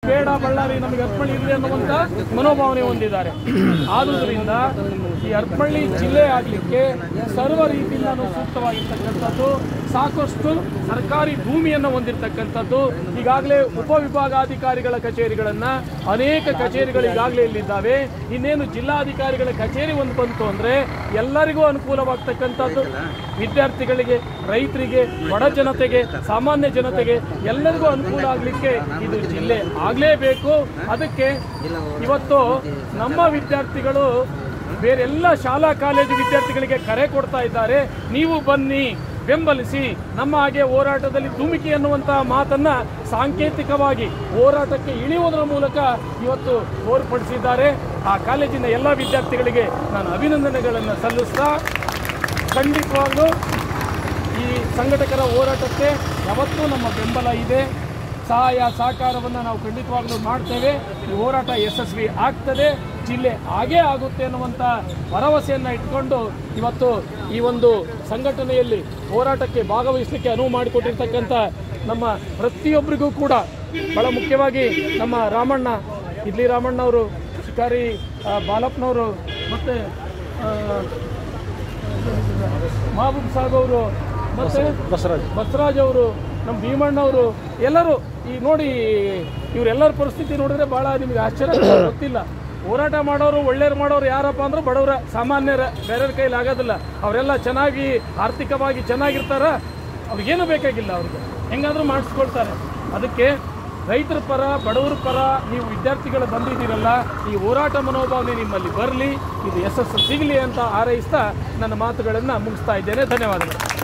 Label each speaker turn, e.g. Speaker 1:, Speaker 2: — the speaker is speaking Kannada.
Speaker 1: ಬೇಡ ಬಳ್ಳಾರಿ ನಮಗೆ ಅರ್ಪಣೆ ಇರಲಿ ಅನ್ನುವಂಥ ಮನೋಭಾವನೆ ಹೊಂದಿದ್ದಾರೆ ಆದುದರಿಂದ ಈ ಅರ್ಪಳ್ಳಿ ಜಿಲ್ಲೆ ಆಗಲಿಕ್ಕೆ ಸರ್ವ ರೀತಿಯಿಂದಲೂ ಸೂಕ್ತವಾಗಿರ್ತಕ್ಕಂಥದ್ದು ಸಾಕಷ್ಟು ಸರ್ಕಾರಿ ಭೂಮಿಯನ್ನು ಹೊಂದಿರತಕ್ಕಂಥದ್ದು ಈಗಾಗಲೇ ಉಪವಿಭಾಗಾಧಿಕಾರಿಗಳ ಕಚೇರಿಗಳನ್ನು ಅನೇಕ ಕಚೇರಿಗಳು ಈಗಾಗಲೇ ಇಲ್ಲಿದ್ದಾವೆ ಇನ್ನೇನು ಜಿಲ್ಲಾಧಿಕಾರಿಗಳ ಕಚೇರಿ ಒಂದು ಬಂತು ಅಂದರೆ ಎಲ್ಲರಿಗೂ ಅನುಕೂಲವಾಗ್ತಕ್ಕಂಥದ್ದು ವಿದ್ಯಾರ್ಥಿಗಳಿಗೆ ರೈತರಿಗೆ ಬಡ ಜನತೆಗೆ ಸಾಮಾನ್ಯ ಜನತೆಗೆ ಎಲ್ಲರಿಗೂ ಅನುಕೂಲ ಆಗಲಿಕ್ಕೆ ಇದು ಜಿಲ್ಲೆ ಆಗಲೇಬೇಕು ಅದಕ್ಕೆ ಇವತ್ತು ನಮ್ಮ ವಿದ್ಯಾರ್ಥಿಗಳು ಬೇರೆ ಎಲ್ಲ ಶಾಲಾ ಕಾಲೇಜು ವಿದ್ಯಾರ್ಥಿಗಳಿಗೆ ಕರೆ ಕೊಡ್ತಾ ಇದ್ದಾರೆ ನೀವು ಬನ್ನಿ ಬೆಂಬಲಿಸಿ ನಮ್ಮ ಹಾಗೆ ಹೋರಾಟದಲ್ಲಿ ಧುಮುಕಿ ಅನ್ನುವಂತಹ ಮಾತನ್ನ ಸಾಂಕೇತಿಕವಾಗಿ ಹೋರಾಟಕ್ಕೆ ಇಳಿಯುವುದರ ಮೂಲಕ ಇವತ್ತು ತೋರ್ಪಡಿಸಿದ್ದಾರೆ ಆ ಕಾಲೇಜಿನ ಎಲ್ಲ ವಿದ್ಯಾರ್ಥಿಗಳಿಗೆ ನಾನು ಅಭಿನಂದನೆಗಳನ್ನು ಸಲ್ಲಿಸ್ತಾ ಖಂಡಿತವಾಗ್ಲೂ ಈ ಸಂಘಟಕರ ಹೋರಾಟಕ್ಕೆ ಯಾವತ್ತೂ ನಮ್ಮ ಬೆಂಬಲ ಇದೆ ಸಹಾಯ ಸಹಕಾರವನ್ನು ನಾವು ಖಂಡಿತವಾಗ್ಲೂ ಮಾಡ್ತೇವೆ ಈ ಹೋರಾಟ ಯಶಸ್ವಿ ಆಗ್ತದೆ ಜಿಲ್ಲೆ ಹಾಗೇ ಆಗುತ್ತೆ ಅನ್ನುವಂಥ ಭರವಸೆಯನ್ನು ಇಟ್ಕೊಂಡು ಇವತ್ತು ಈ ಒಂದು ಸಂಘಟನೆಯಲ್ಲಿ ಹೋರಾಟಕ್ಕೆ ಭಾಗವಹಿಸಲಿಕ್ಕೆ ಅನುವು ಮಾಡಿಕೊಟ್ಟಿರ್ತಕ್ಕಂಥ ನಮ್ಮ ಪ್ರತಿಯೊಬ್ಬರಿಗೂ ಕೂಡ ಬಹಳ ಮುಖ್ಯವಾಗಿ ನಮ್ಮ ರಾಮಣ್ಣ ಇಡ್ಲಿ ರಾಮಣ್ಣವರು ಶಿಕಾರಿ ಆ, ಬಾಲಪ್ಪನವರು ಮತ್ತು ಮಹಬೂಬ್ ಸಾಹೇಬ್ ಅವರು ಮತ್ತೆ
Speaker 2: ಬಸವರಾಜ್
Speaker 1: ಬಸವರಾಜ್ ಅವರು ನಮ್ಮ ಭೀಮಣ್ಣ ಅವರು ಎಲ್ಲರೂ ಈ ನೋಡಿ ಇವರೆಲ್ಲರ ಪರಿಸ್ಥಿತಿ ನೋಡಿದ್ರೆ ಬಹಳ ನಿಮಗೆ ಆಶ್ಚರ್ಯ ಗೊತ್ತಿಲ್ಲ ಹೋರಾಟ ಮಾಡೋರು ಒಳ್ಳೆಯವ್ರು ಮಾಡೋರು ಯಾರಪ್ಪ ಅಂದ್ರೆ ಬಡವರ ಸಾಮಾನ್ಯರ ಬೇರೆಯವ್ರ ಕೈಲಿ ಆಗೋದಿಲ್ಲ ಅವರೆಲ್ಲ ಚೆನ್ನಾಗಿ ಆರ್ಥಿಕವಾಗಿ ಚೆನ್ನಾಗಿರ್ತಾರ ಅವ್ರಿಗೇನು ಬೇಕಾಗಿಲ್ಲ ಅವ್ರಿಗೆ ಹೆಂಗಾದ್ರೂ ಮಾಡಿಸ್ಕೊಳ್ತಾರೆ ಅದಕ್ಕೆ ರೈತರ ಪರ ಬಡವರ ಪರ ನೀವು ವಿದ್ಯಾರ್ಥಿಗಳು ಬಂದಿದ್ದೀರಲ್ಲ ಈ ಹೋರಾಟ ಮನೋಭಾವನೆ ನಿಮ್ಮಲ್ಲಿ ಬರಲಿ ಇದು ಯಶಸ್ಸು ಸಿಗಲಿ ಅಂತ ಹಾರೈಸ್ತಾ ನನ್ನ ಮಾತುಗಳನ್ನು ಮುಗಿಸ್ತಾ ಇದ್ದೇನೆ ಧನ್ಯವಾದಗಳು